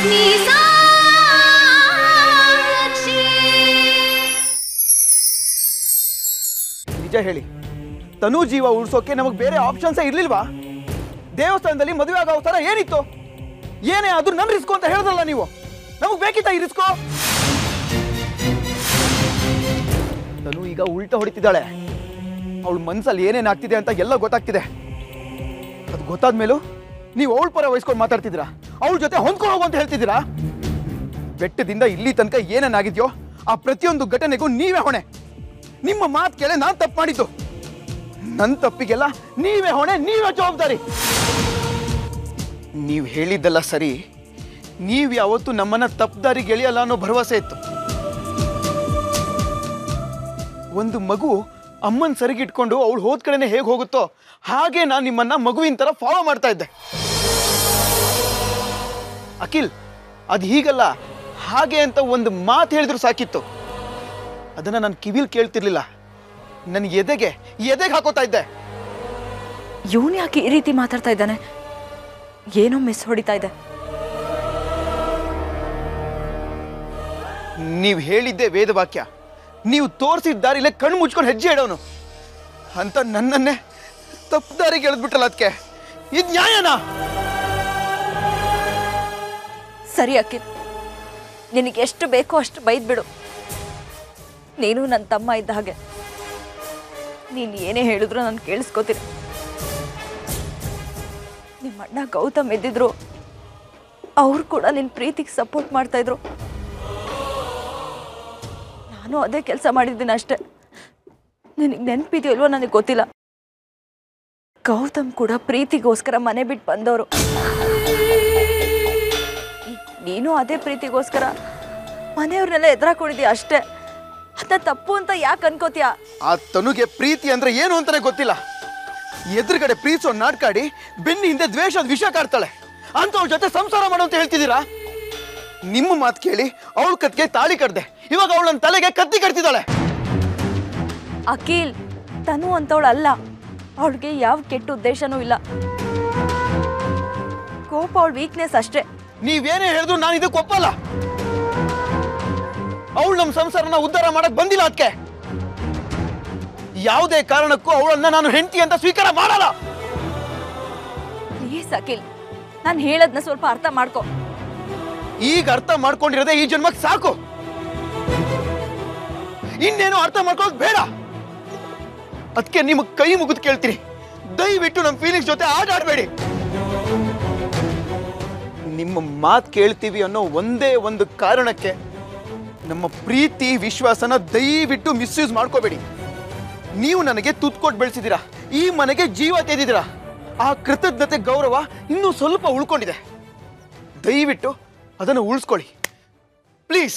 ನಿಜ ಹೇಳಿ ತನು ಜೀವ ಉಳಿಸೋಕೆ ನಮಗೆ ಬೇರೆ ಆಪ್ಷನ್ಸೇ ಇರ್ಲಿಲ್ವಾ ದೇವಸ್ಥಾನದಲ್ಲಿ ಮದುವೆ ಆಗೋ ಅವಸರ ಏನಿತ್ತು ಏನೇ ಅದು ನನ್ನ ರಿಸ್ಕು ಅಂತ ಹೇಳಿದ್ರಲ್ಲ ನೀವು ನಮಗೆ ಬೇಕಿತ್ತ ಈ ರಿಸ್ಕು ತನು ಈಗ ಉಲ್ಟ ಹೊಡಿತಿದ್ದಾಳೆ ಅವಳ ಮನ್ಸಲ್ಲಿ ಏನೇನ್ ಆಗ್ತಿದೆ ಅಂತ ಎಲ್ಲ ಗೊತ್ತಾಗ್ತಿದೆ ಅದು ಗೊತ್ತಾದ್ಮೇಲೂ ನೀವು ಅವಳ ಪರ ವಹಿಸ್ಕೊಂಡು ಮಾತಾಡ್ತಿದ್ದೀರಾ ಅವಳ ಜೊತೆ ಹೊಂದ್ಕೊಂಡು ಹೋಗು ಅಂತ ಹೇಳ್ತಿದ್ದೀರಾ ಬೆಟ್ಟದಿಂದ ಇಲ್ಲಿ ತನಕ ಏನೇನಾಗಿದ್ಯೋ ಆ ಪ್ರತಿಯೊಂದು ಘಟನೆಗೂ ನೀವೇ ಹೊಣೆ ನಿಮ್ಮ ಮಾತು ಕೇಳಿ ನಾನು ತಪ್ಪು ಮಾಡಿದ್ದು ನನ್ನ ತಪ್ಪಿಗೆಲ್ಲ ನೀವೇ ಹೊಣೆ ನೀವೇ ಜವಾಬ್ದಾರಿ ನೀವು ಹೇಳಿದ್ದೆಲ್ಲ ಸರಿ ನೀವು ಯಾವತ್ತೂ ನಮ್ಮನ್ನ ತಪ್ಪದಾರಿಗೆ ಎಳೆಯಲ್ಲ ಅನ್ನೋ ಭರವಸೆ ಇತ್ತು ಒಂದು ಮಗು ಅಮ್ಮನ್ ಸರಿಗಿಟ್ಕೊಂಡು ಅವಳು ಹೋದ ಕಡೆನೆ ಹೇಗೆ ಹೋಗುತ್ತೋ ಹಾಗೆ ನಾನು ನಿಮ್ಮನ್ನ ಮಗುವಿನ ತರ ಫಾಲೋ ಮಾಡ್ತಾ ಇದ್ದೆ ಅಖಿಲ್ ಅದು ಹೀಗಲ್ಲ ಹಾಗೆ ಅಂತ ಒಂದು ಮಾತು ಹೇಳಿದ್ರು ಸಾಕಿತ್ತು ಅದನ್ನ ನಾನು ಕಿವಿಲ್ ಕೇಳ್ತಿರ್ಲಿಲ್ಲ ನನ್ನ ಎದೆಗೆ ಎದೆಗೆ ಹಾಕೋತಾ ಇದ್ದೆ ಇವನು ಯಾಕೆ ಈ ರೀತಿ ಮಾತಾಡ್ತಾ ಇದ್ದಾನೆ ಏನೋ ಮಿಸ್ ಹೊಡಿತಾ ಇದೆ ನೀವು ಹೇಳಿದ್ದೆ ವೇದವಾಕ್ಯ ನೀವು ತೋರಿಸಿದ ದಾರಿಲೇ ಕಣ್ಣು ಮುಚ್ಕೊಂಡು ಹೆಜ್ಜೆ ಇಡೋನು ಅಂತ ನನ್ನನ್ನೇ ತಪ್ಪು ದಾರಿಗೆ ಎಳೆದ್ಬಿಟ್ರಲ್ಲ ಅದಕ್ಕೆ ಇದು ನ್ಯಾಯನಾ ಸರಿ ಅಖಿಲ್ ನಿನಗೆ ಎಷ್ಟು ಬೇಕೋ ಅಷ್ಟು ಬೈದ್ ಬಿಡು ನೀನು ನನ್ನ ತಮ್ಮ ಇದ್ದ ಹಾಗೆ ನೀನು ಏನೇ ಹೇಳಿದ್ರು ನಾನು ಕೇಳಿಸ್ಕೋತೀನಿ ನಿಮ್ಮ ಅಣ್ಣ ಗೌತಮ್ ಇದ್ದಿದ್ರು ಅವ್ರು ಕೂಡ ನಿನ್ನ ಪ್ರೀತಿಗೆ ಸಪೋರ್ಟ್ ಮಾಡ್ತಾ ಇದ್ರು ನಾನು ಅದೇ ಕೆಲಸ ಮಾಡಿದ್ದೀನಿ ಅಷ್ಟೆ ನಿನಗೆ ನೆನಪಿದೆಯೋ ಇಲ್ವೋ ನನಗೆ ಗೊತ್ತಿಲ್ಲ ಗೌತಮ್ ಕೂಡ ಪ್ರೀತಿಗೋಸ್ಕರ ಮನೆ ಬಿಟ್ಟು ಬಂದವರು ನೀನು ಅದೇ ಪ್ರೀತಿಗೋಸ್ಕರ ಮನೆಯವ್ರನ್ನೆಲ್ಲ ಎದುರಾಕೊಂಡಿದ್ಯಾ ಅಷ್ಟೇ ಅದನ್ನ ತಪ್ಪು ಅಂತ ಯಾಕೆ ಅನ್ಕೋತೀಯ ಆ ತನುಗೆ ಪ್ರೀತಿ ಅಂದ್ರೆ ಏನು ಅಂತಾನೆ ಗೊತ್ತಿಲ್ಲ ಎದುರುಗಡೆ ಪ್ರೀತಿಸೋ ನಾಟ್ಕಾಡಿ ಬೆನ್ನಿ ಹಿಂದೆ ದ್ವೇಷದ ವಿಷ ಕಾಡ್ತಾಳೆ ಅಂತವ್ಳ ಜೊತೆ ಸಂಸಾರ ಮಾಡು ಅಂತ ಹೇಳ್ತಿದ್ದೀರಾ ನಿಮ್ಮ ಮಾತು ಕೇಳಿ ಅವಳ ಕತ್ಗೆ ತಾಳಿ ಕಟ್ದೆ ಇವಾಗ ಅವಳ ನನ್ನ ತಲೆಗೆ ಕತ್ತಿ ಕಟ್ತಿದ್ದಾಳೆ ಅಖಿಲ್ ತನು ಅಂತವಳು ಅಲ್ಲ ಅವಳಿಗೆ ಯಾವ ಕೆಟ್ಟ ಉದ್ದೇಶನೂ ಇಲ್ಲ ಕೋಪ ಅವಳ ವೀಕ್ನೆಸ್ ಅಷ್ಟೇ ನೀವೇನೇ ಹೇಳಿದ್ರು ನಾನು ಇದಕ್ಕೆ ಒಪ್ಪಲ್ಲ ಅವಳು ನಮ್ಮ ಸಂಸಾರನ ಉದ್ಧಾರ ಮಾಡಕ್ ಬಂದಿಲ್ಲ ಅದಕ್ಕೆ ಯಾವುದೇ ಕಾರಣಕ್ಕೂ ಅವಳನ್ನ ನಾನು ಹೆಂಡತಿ ಅಂತ ಸ್ವೀಕಾರ ಮಾಡಲ್ಲ ಪ್ಲೀಸ್ ಅಖಿಲ್ ನಾನು ಹೇಳದ್ನ ಸ್ವಲ್ಪ ಅರ್ಥ ಮಾಡ್ಕೊ ಈಗ ಅರ್ಥ ಮಾಡ್ಕೊಂಡಿರೋದೇ ಈ ಜನ್ಮಕ್ಕೆ ಸಾಕು ಇನ್ನೇನು ಅರ್ಥ ಮಾಡ್ಕೊಳ್ಳೋದು ಬೇಡ ಅದಕ್ಕೆ ನಿಮಗೆ ಕೈ ಮುಗಿದು ಕೇಳ್ತೀನಿ ದಯವಿಟ್ಟು ನಮ್ಮ ಫೀಲಿಂಗ್ಸ್ ಜೊತೆ ಆಟ ಆಡಬೇಡಿ ನಿಮ್ಮ ಮಾತು ಕೇಳ್ತೀವಿ ಅನ್ನೋ ಒಂದೇ ಒಂದು ಕಾರಣಕ್ಕೆ ನಮ್ಮ ಪ್ರೀತಿ ವಿಶ್ವಾಸನ ದಯವಿಟ್ಟು ಮಿಸ್ಯೂಸ್ ಮಾಡ್ಕೋಬೇಡಿ ನೀವು ನನಗೆ ತುತ್ತು ಕೊಟ್ಟು ಬೆಳೆಸಿದ್ದೀರಾ ಈ ಮನೆಗೆ ಜೀವ ತೆಗೆದಿದ್ದೀರಾ ಆ ಕೃತಜ್ಞತೆ ಗೌರವ ಇನ್ನೂ ಸ್ವಲ್ಪ ಉಳ್ಕೊಂಡಿದೆ ದಯವಿಟ್ಟು ಅದನ್ನು ಉಳಿಸ್ಕೊಳ್ಳಿ ಪ್ಲೀಸ್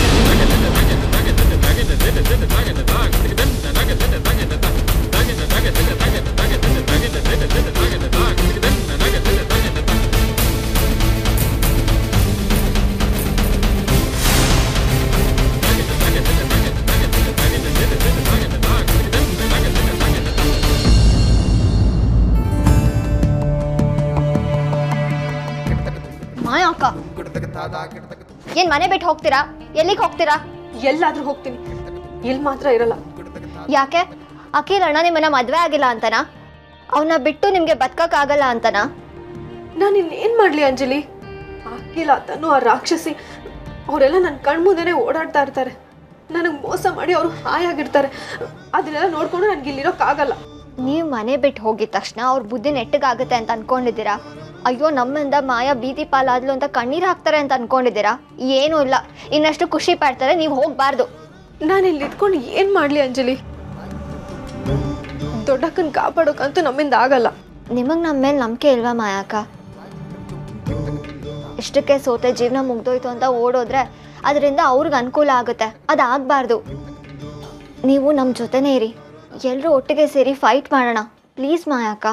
ಮಾಯ ಅಕ್ಕ ಏನ್ ಮನೆ ಬಿಟ್ಟು ಹೋಗ್ತೀರಾ ಎಲ್ಲಿಗೆ ಹೋಗ್ತೀರಾ ಎಲ್ಲಾದ್ರೂ ಹೋಗ್ತೀನಿ ಇಲ್ಲಿ ಮಾತ್ರ ಇರಲ್ಲ ಯಾಕೆ ಅಖಿಲ್ ಅಣ್ಣ ನಿಮ್ಮನ್ನ ಮದ್ವೆ ಆಗಿಲ್ಲ ಅಂತನಾ ಅವನ್ನ ಬಿಟ್ಟು ನಿಮ್ಗೆ ಬದುಕಕ್ಕಾಗಲ್ಲ ಅಂತನಾ ನಾನು ಇನ್ನೇನ್ ಮಾಡ್ಲಿ ಅಂಜಲಿ ಅಕ್ಕಿಲ್ಲ ತನ್ನು ಆ ರಾಕ್ಷಸಿ ಅವರೆಲ್ಲ ನನ್ನ ಕಣ್ಮುಂದೆನೆ ಓಡಾಡ್ತಾ ಇರ್ತಾರೆ ನನಗೆ ಮೋಸ ಮಾಡಿ ಅವರು ಹಾಯಾಗಿರ್ತಾರೆ ಅದನ್ನೆಲ್ಲ ನೋಡ್ಕೊಂಡು ನನಗೆ ಇಲ್ಲಿರೋಕ್ಕಾಗಲ್ಲ ನೀವು ಮನೆ ಬಿಟ್ಟು ಹೋಗಿದ ತಕ್ಷಣ ಅವ್ರ ಬುದ್ಧಿ ನೆಟ್ಟಗಾಗುತ್ತೆ ಅಂತ ಅನ್ಕೊಂಡಿದ್ದೀರಾ ಅಯ್ಯೋ ನಮ್ಮಿಂದ ಮಾಯಾ ಬೀದಿ ಪಾಲಾದ್ಲು ಅಂತ ಕಣ್ಣೀರ್ ಹಾಕ್ತಾರೆ ಅಂತ ಅನ್ಕೊಂಡಿದ್ದೀರಾ ಏನೂ ಇಲ್ಲ ಇನ್ನಷ್ಟು ಖುಷಿ ಪಡ್ತಾರೆ ನೀವು ಹೋಗ್ಬಾರ್ದು ನಾನು ಇಲ್ಲಿ ಇದ್ಕೊಂಡು ಏನು ಮಾಡಲಿ ಅಂಜಲಿ ದೊಡ್ಡಕ್ಕನ ಕಾಪಾಡೋಕಂತೂ ನಮ್ಮಿಂದ ಆಗಲ್ಲ ನಿಮಗೆ ನಮ್ಮ ಮೇಲೆ ನಂಬಿಕೆ ಇಲ್ವಾ ಮಾಯಾಕ ಇಷ್ಟಕ್ಕೆ ಸೋತೆ ಜೀವನ ಮುಗ್ದೋಯ್ತು ಅಂತ ಓಡೋದ್ರೆ ಅದರಿಂದ ಅವ್ರಿಗೆ ಅನುಕೂಲ ಆಗುತ್ತೆ ಅದಾಗಬಾರ್ದು ನೀವು ನಮ್ಮ ಜೊತೆನೇ ಇರಿ ಎಲ್ಲರೂ ಒಟ್ಟಿಗೆ ಸೇರಿ ಫೈಟ್ ಮಾಡೋಣ ಪ್ಲೀಸ್ ಮಾಯಾಕ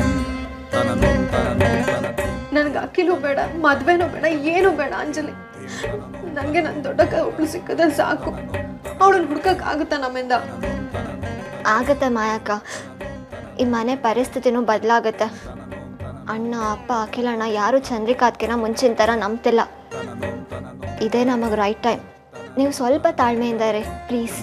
ನನಗೆ ಅಕ್ಕಿಲೂ ಬೇಡ ಮದ್ವೆನೂ ಬೇಡ ಏನೂ ಬೇಡ ಅಂಜಲಿ ನನಗೆ ನನ್ನ ದೊಡ್ಡಕ್ಕ ಒಬ್ಳು ಸಿಕ್ಕಿದ್ರೆ ಸಾಕು ಅವಳನ್ನ ಹುಡ್ಕಕ್ ಆಗುತ್ತಾ ನಮ್ಮಿಂದ ಆಗತ್ತೆ ಮಾಯಾಕ ಈ ಮನೆ ಪರಿಸ್ಥಿತಿನೂ ಬದಲಾಗತ್ತೆ ಅಣ್ಣ ಅಪ್ಪ ಅಖಿಲಣ್ಣ ಯಾರು ಚಂದ್ರಿಕಾತ್ಕಿನ ಮುಂಚಿನ ಥರ ನಂಬ್ತಿಲ್ಲ ಇದೇ ನಮಗೆ ರೈಟ್ ಟೈಮ್ ನೀವು ಸ್ವಲ್ಪ ತಾಳ್ಮೆಯಿಂದ ಇರಿ ಪ್ಲೀಸ್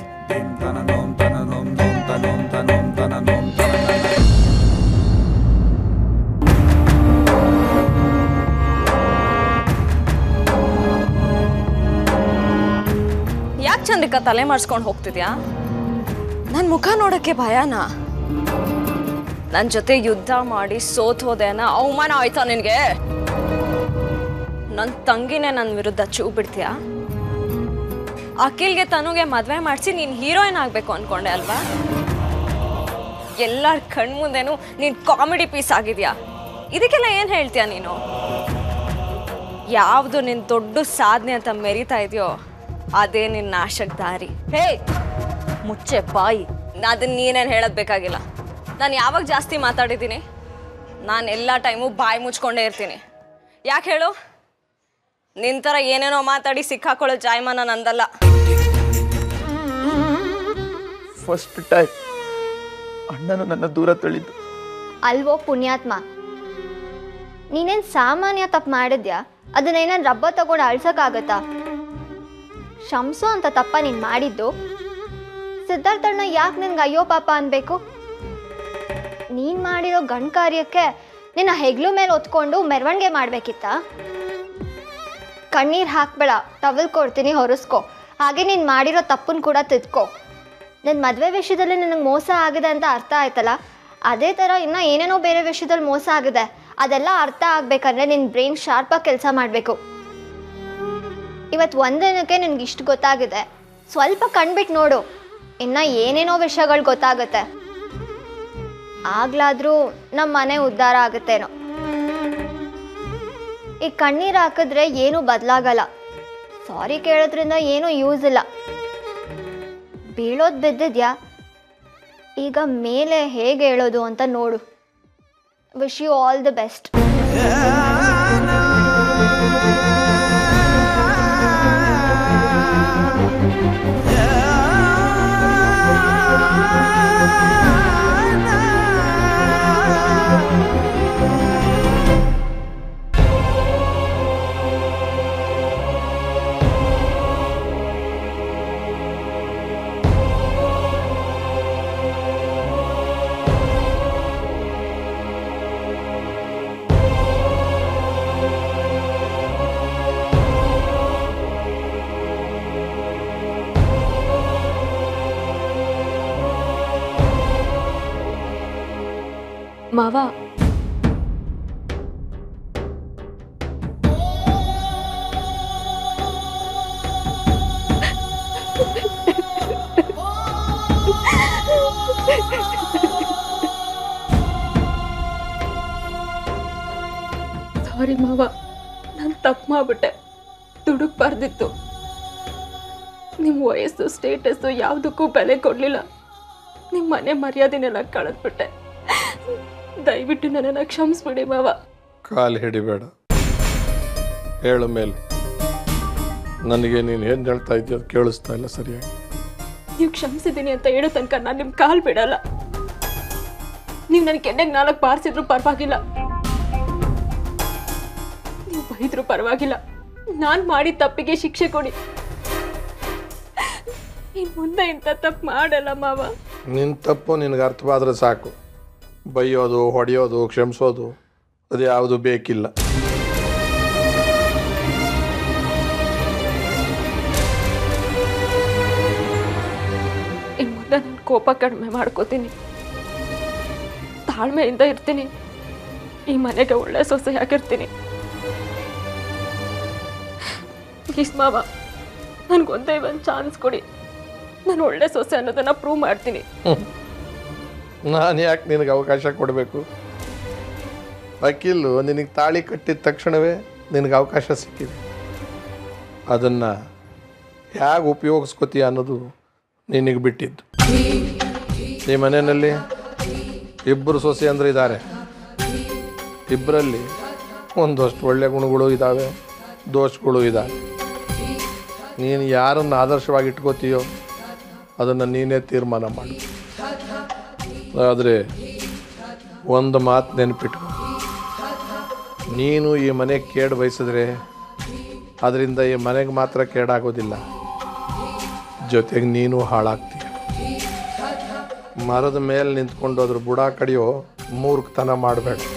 ಯಾಕೆ ಚಂದ್ರಿಕಾ ತಲೆ ಮಾಡಿಸ್ಕೊಂಡು ಹೋಗ್ತಿದ್ಯಾ ನನ್ನ ಮುಖ ನೋಡೋಕ್ಕೆ ಭಯನಾ ನನ್ನ ಜೊತೆ ಯುದ್ಧ ಮಾಡಿ ಸೋತ್ ಹೋದೆನ ಅವಮಾನ ಆಯ್ತಾ ನಿನಗೆ ನನ್ನ ತಂಗಿನೇ ನನ್ನ ವಿರುದ್ಧ ಚೂ ಬಿಡ್ತೀಯಾ ಅಖಿಲ್ಗೆ ತನುಗೆ ಮದುವೆ ಮಾಡಿಸಿ ನೀನು ಹೀರೋಯಿನ್ ಆಗಬೇಕು ಅನ್ಕೊಂಡೆ ಅಲ್ವಾ ಎಲ್ಲರ ಕಣ್ಮುಂದೆನೂ ನೀನು ಕಾಮಿಡಿ ಪೀಸ್ ಆಗಿದ್ಯಾ ಇದಕ್ಕೆಲ್ಲ ಏನು ಹೇಳ್ತೀಯ ನೀನು ಯಾವುದು ನಿನ್ನ ದೊಡ್ಡ ಸಾಧನೆ ಅಂತ ಮೆರಿತಾ ಇದೆಯೋ ಅದೇ ನಿನ್ನ ನಾಶಕ್ ದಾರಿ ಹೇ ಮುಚ್ಚೆ ಬಾಯಿ ಅದನ್ನ ನೀನೇನು ಹೇಳೋದು ಬೇಕಾಗಿಲ್ಲ ನಾನು ಯಾವಾಗ ಜಾಸ್ತಿ ಮಾತಾಡಿದ್ದೀನಿ ನಾನು ಎಲ್ಲ ಟೈಮು ಬಾಯಿ ಮುಚ್ಕೊಂಡೇ ಇರ್ತೀನಿ ಯಾಕೆ ಹೇಳು ನಿನ್ನ ಥರ ಏನೇನೋ ಮಾತಾಡಿ ಸಿಕ್ಕಾಕೊಳ್ಳೋ ಜಾಯಮಾನ ನಂದಲ್ಲ ಫಸ್ಟ್ ಟೈಮ್ ಅಣ್ಣನು ನನ್ನ ದೂರ ತಳ್ಳಿದ್ದು ಅಲ್ವೋ ಪುಣ್ಯಾತ್ಮ ನೀನೇನು ಸಾಮಾನ್ಯ ತಪ್ಪು ಮಾಡಿದ್ಯಾ ಅದನ್ನ ಏನಾದ್ರು ರಬ್ಬ ತಗೊಂಡು ಅಳ್ಸಕ್ಕಾಗತ್ತಾ ಶಂಸು ಅಂತ ತಪ್ಪ ನೀನು ಮಾಡಿದ್ದು ಸಿದ್ಧಾರ್ಥಣ್ಣ ಯಾಕೆ ನಿನ್ಗೆ ಅಯ್ಯೋ ಪಾಪ ಅನ್ಬೇಕು ನೀನು ಮಾಡಿರೋ ಗಂಡ್ ಕಾರ್ಯಕ್ಕೆ ನಿನ್ನ ಹೆಗ್ಲು ಮೇಲೆ ಹೊತ್ಕೊಂಡು ಮೆರವಣಿಗೆ ಮಾಡ್ಬೇಕಿತ್ತಾ ಕಣ್ಣೀರು ಹಾಕ್ಬೇಡ ಟವಲ್ ಕೊಡ್ತೀನಿ ಹೊರಸ್ಕೊ ಹಾಗೆ ನೀನು ಮಾಡಿರೋ ತಪ್ಪನ್ನು ಕೂಡ ತಿದ್ಕೊ ನನ್ನ ಮದುವೆ ವಿಷಯದಲ್ಲಿ ನನಗೆ ಮೋಸ ಆಗಿದೆ ಅಂತ ಅರ್ಥ ಆಯ್ತಲ್ಲ ಅದೇ ಥರ ಇನ್ನೂ ಏನೇನೋ ಬೇರೆ ವಿಷಯದಲ್ಲಿ ಮೋಸ ಆಗಿದೆ ಅದೆಲ್ಲ ಅರ್ಥ ಆಗ್ಬೇಕಂದ್ರೆ ನಿನ್ನ ಬ್ರೈನ್ ಶಾರ್ಪಾಗಿ ಕೆಲಸ ಮಾಡಬೇಕು ಇವತ್ತು ಒಂದಿನಕ್ಕೆ ನಿನ್ಗೆ ಇಷ್ಟು ಗೊತ್ತಾಗಿದೆ ಸ್ವಲ್ಪ ಕಣ್ಬಿಟ್ಟು ನೋಡು ಇನ್ನು ಏನೇನೋ ವಿಷಯಗಳು ಗೊತ್ತಾಗುತ್ತೆ ಆಗ್ಲಾದ್ರೂ ನಮ್ಮ ಮನೆ ಉದ್ಧಾರ ಆಗುತ್ತೇನೋ ಈ ಕಣ್ಣೀರು ಹಾಕಿದ್ರೆ ಏನೂ ಬದಲಾಗಲ್ಲ ಸಾರಿ ಕೇಳೋದ್ರಿಂದ ಏನೂ ಯೂಸ್ ಇಲ್ಲ ಬೀಳೋದು ಬಿದ್ದಿದ್ಯಾ ಈಗ ಮೇಲೆ ಹೇಗೆ ಹೇಳೋದು ಅಂತ ನೋಡು wish you all the best ಮಾವ ಸಾರಿ ಮಾವ ನಾನು ತಪ್ಪು ಮಾಡ್ಬಿಟ್ಟೆ ದುಡುಕ್ಬಾರ್ದಿತ್ತು ನಿಮ್ಮ ವಯಸ್ಸು ಸ್ಟೇಟಸ್ಸು ಯಾವುದಕ್ಕೂ ಬೆಲೆ ಕೊಡಲಿಲ್ಲ ನಿಮ್ಮ ಮನೆ ಮರ್ಯಾದೆನೆಲ್ಲ ಕಳೆದ್ಬಿಟ್ಟೆ ದಯವಿಟ್ಟು ನನ್ನನ್ನು ಕ್ಷಮಿಸ್ಬಿಡಿ ಮಾವ ಕಾಲು ಹಿಡಿಬೇಡ ಹೇಳು ಮೇಲೆ ನನಗೆ ನೀನು ಏನು ಹೇಳ್ತಾ ಇದ್ದೀಯ ಅದು ಕೇಳಿಸ್ತಾ ಇಲ್ಲ ಸರಿಯಾಗಿ ನೀವು ಕ್ಷಮಿಸಿದ್ದೀನಿ ಅಂತ ಹೇಳೋ ತನಕ ನಾನು ನಿಮ್ಮ ಕಾಲು ಬಿಡಲ್ಲ ನೀವು ನನ್ನ ಕೆನ್ನೆಗೆ ನಾಲ್ಕು ಬಾರಿಸಿದ್ರು ಪರವಾಗಿಲ್ಲ ನೀವು ಬೈದ್ರು ಪರವಾಗಿಲ್ಲ ನಾನು ಮಾಡಿದ ತಪ್ಪಿಗೆ ಶಿಕ್ಷೆ ಕೊಡಿ ಇನ್ನು ಮುಂದೆ ಇಂಥ ತಪ್ಪು ಮಾಡಲ್ಲ ಮಾವ ನಿನ್ನ ತಪ್ಪು ನಿನಗೆ ಅರ್ಥವಾದ್ರೆ ಸಾಕು ಬೈಯೋದು ಹೊಡೆಯೋದು ಕ್ಷಮಿಸೋದು ಅದು ಯಾವುದು ಬೇಕಿಲ್ಲ ಇನ್ನು ಮುಂದೆ ನಾನು ಕೋಪ ಕಡಿಮೆ ಮಾಡ್ಕೋತೀನಿ ತಾಳ್ಮೆಯಿಂದ ಇರ್ತೀನಿ ಈ ಮನೆಗೆ ಒಳ್ಳೆ ಸೊಸೆಯಾಗಿರ್ತೀನಿ ಪ್ಲೀಸ್ ಮಾವ ನನಗೊಂದೇ ಒಂದು ಚಾನ್ಸ್ ಕೊಡಿ ನಾನು ಒಳ್ಳೆ ಸೊಸೆ ಅನ್ನೋದನ್ನು ಪ್ರೂವ್ ಮಾಡ್ತೀನಿ ನಾನು ಯಾಕೆ ನಿನಗೆ ಅವಕಾಶ ಕೊಡಬೇಕು ವಕೀಲು ನಿನಗೆ ತಾಳಿ ಕಟ್ಟಿದ ತಕ್ಷಣವೇ ನಿನಗೆ ಅವಕಾಶ ಸಿಕ್ಕಿದೆ ಅದನ್ನು ಹೇಗೆ ಉಪಯೋಗಿಸ್ಕೋತೀಯ ಅನ್ನೋದು ನಿನಗೆ ಬಿಟ್ಟಿದ್ದು ಈ ಮನೆಯಲ್ಲಿ ಇಬ್ಬರು ಸೊಸೆ ಅಂದರೆ ಇದ್ದಾರೆ ಇಬ್ಬರಲ್ಲಿ ಒಂದಷ್ಟು ಒಳ್ಳೆಯ ಗುಣಗಳು ಇದ್ದಾವೆ ದೋಷಗಳು ಇದ್ದಾವೆ ನೀನು ಯಾರನ್ನು ಆದರ್ಶವಾಗಿ ಇಟ್ಕೋತೀಯೋ ಅದನ್ನು ನೀನೇ ತೀರ್ಮಾನ ಮಾಡು ಆದರೆ ಒಂದು ಮಾತು ನೆನಪಿಟ್ಕೊ ನೀನು ಈ ಮನೆ ಕೇಡು ಬಯಸಿದ್ರೆ ಅದರಿಂದ ಈ ಮನೆಗೆ ಮಾತ್ರ ಕೇಡಾಗೋದಿಲ್ಲ ಜೊತೆಗೆ ನೀನು ಹಾಳಾಗ್ತೀಯ ಮರದ ಮೇಲೆ ನಿಂತ್ಕೊಂಡು ಅದ್ರ ಬುಡ ಕಡಿಯೋ ಮೂರ್ಖತನ ಮಾಡಬೇಡ